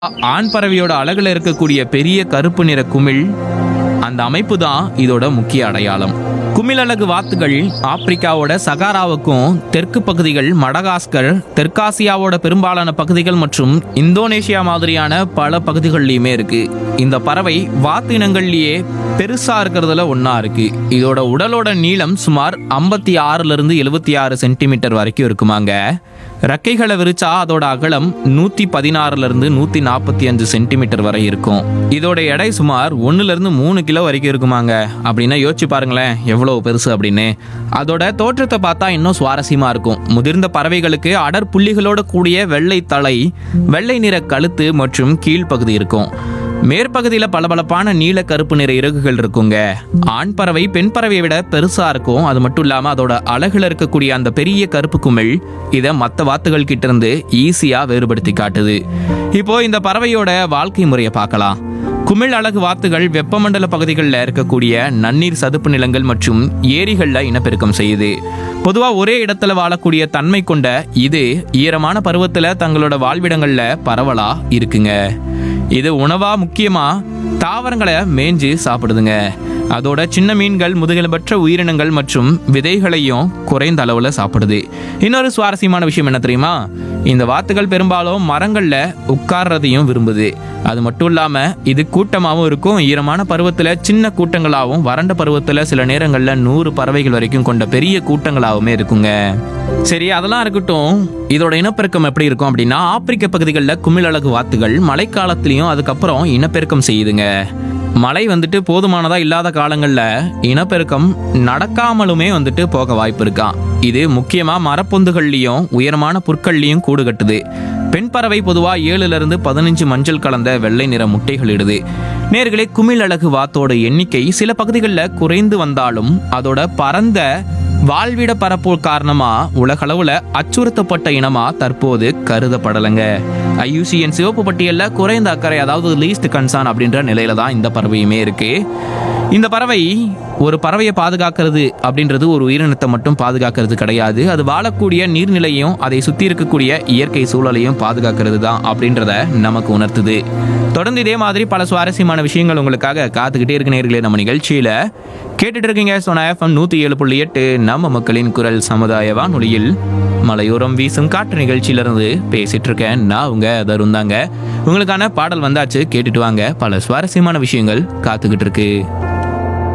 ஆண் பறவையோட அழகுல இருக்கக்கூடிய பெரிய கருப்பு நிற குமிழ் அந்த அமைப்பு தான் இதோட முக்கிய அடையாளம் குமிழழகு வாத்துகள் ஆப்பிரிக்காவோட சகாராவுக்கும் தெற்கு பகுதிகள் மடகாஸ்கர் தெற்காசியாவோட பெரும்பாலான பகுதிகள் மற்றும் இந்தோனேஷியா மாதிரியான பல பகுதிகள்லையுமே இருக்கு இந்த பறவை வாத்து இனங்கள்லயே பெருசா இருக்கிறதுல ஒண்ணா இருக்கு இதோட உடலோட நீளம் சுமார் ஐம்பத்தி ஆறுல இருந்து எழுபத்தி ஆறு சென்டிமீட்டர் வரைக்கும் இருக்குமாங்க ரெக்கைகளை விரிச்சா அதோட அகலம் நூத்தி பதினாறுல இருந்து நூத்தி நாற்பத்தி அஞ்சு சென்டிமீட்டர் வரை இருக்கும் இதோட எடை சுமார் ஒண்ணுல இருந்து மூணு கிலோ வரைக்கும் இருக்குமாங்க அப்படின்னா யோசிச்சு பாருங்களேன் எவ்வளவு பெருசு அப்படின்னு அதோட தோற்றத்தை பார்த்தா இன்னும் சுவாரஸ்யமா இருக்கும் முதிர்ந்த பறவைகளுக்கு அடர் புள்ளிகளோட கூடிய வெள்ளை தலை வெள்ளை நிற கழுத்து மற்றும் கீழ்ப்பகுதி இருக்கும் மேற்பகுதியில் பளபளப்பான நீல கருப்பு நிற இறகுகள் இருக்குங்க ஆண் பறவை பெண் பறவையை விட பெருசா இருக்கும் அது மட்டும் இல்லாம அதோட அழகுல இருக்கக்கூடிய அந்த பெரிய கருப்பு குமிழ் இதை மற்ற வாத்துகள் கிட்ட இருந்து ஈஸியா வேறுபடுத்தி காட்டுது இப்போ இந்த பறவையோட வாழ்க்கை முறையை பார்க்கலாம் குமிழ் அழகு வாத்துகள் வெப்பமண்டல பகுதிகளில் இருக்கக்கூடிய நன்னீர் சதுப்பு நிலங்கள் மற்றும் ஏரிகளில் இனப்பெருக்கம் செய்யுது பொதுவாக ஒரே இடத்துல வாழக்கூடிய தன்மை கொண்ட இது ஈரமான பருவத்தில் தங்களோட வாழ்விடங்களில் பரவலா இருக்குங்க இது உணவா முக்கியமா தாவரங்களை மேய்ஞ்சு சாப்பிடுதுங்க அதோட சின்ன மீன்கள் முதுகெலும்பற்ற உயிரினங்கள் மற்றும் விதைகளையும் குறைந்த அளவுல சாப்பிடுது இன்னொரு சுவாரஸ்யமான விஷயம் என்ன தெரியுமா இந்த வாத்துகள் பெரும்பாலும் மரங்கள்ல உட்கார்றதையும் விரும்புது அது மட்டும் இல்லாம இது கூட்டமாகவும் இருக்கும் ஈரமான பருவத்துல சின்ன கூட்டங்களாகவும் வறண்ட பருவத்துல சில நேரங்கள்ல நூறு பறவைகள் வரைக்கும் கொண்ட பெரிய கூட்டங்களாகவுமே இருக்குங்க சரி அதெல்லாம் இருக்கட்டும் இதோட இனப்பெருக்கம் எப்படி இருக்கும் அப்படின்னா ஆப்பிரிக்க பகுதிகளில் குமிழழகு வாத்துகள் மழைக்காலத்திலையும் அதுக்கப்புறம் இனப்பெருக்கம் செய்யுதுங்க மழை வந்துட்டு போதுமானதா இல்லாத காலங்களில் இனப்பெருக்கம் நடக்காமலுமே வந்துட்டு போக வாய்ப்பு இருக்காம் இது முக்கியமா மரப்பொந்துகள்லையும் உயரமான புற்கள்லையும் கூடு கட்டுது பெண் பறவை பொதுவா ஏழுல இருந்து பதினஞ்சு மஞ்சள் கலந்த வெள்ளை நிற முட்டைகள் இடுது நேர்களே குமிழ் அழகு வாத்தோட எண்ணிக்கை சில பகுதிகளில் குறைந்து வந்தாலும் அதோட பரந்த வாழ்விட பரப்பு காரணமா உலகளவுல அச்சுறுத்தப்பட்ட இனமா தற்போது கருதப்படலைங்க ஐயூசிஎன் சிவப்பு பட்டியல்ல குறைந்த அக்கறை அதாவது லீஸ்ட் கன்சான் அப்படின்ற நிலையில தான் இந்த பறவையுமே இருக்கு இந்த பறவை ஒரு பறவையை பாதுகாக்கிறது அப்படின்றது ஒரு உயிரினத்தை மட்டும் பாதுகாக்கிறது கிடையாது அது வாழக்கூடிய நீர்நிலையும் அதை சுத்தி இருக்கக்கூடிய இயற்கை சூழலையும் பாதுகாக்கிறது தான் அப்படின்றத நமக்கு உணர்த்துது தொடர்ந்து இதே மாதிரி பல சுவாரஸ்யமான விஷயங்கள் உங்களுக்காக காத்துக்கிட்டே இருக்க நேர்களே நம்ம நிகழ்ச்சியில கேட்டுட்டு இருக்கீங்க சோனா எஃப்எம் நூத்தி ஏழு புள்ளி எட்டு நம்ம மக்களின் குரல் சமுதாய வானொலியில் மலையோரம் வீசும் காற்று நிகழ்ச்சியிலிருந்து பேசிட்டு இருக்கேன் நான் உங்க தருண் தாங்க உங்களுக்கான பாடல் வந்தாச்சு கேட்டுட்டு வாங்க பல சுவாரஸ்யமான விஷயங்கள் காத்துக்கிட்டு இருக்கு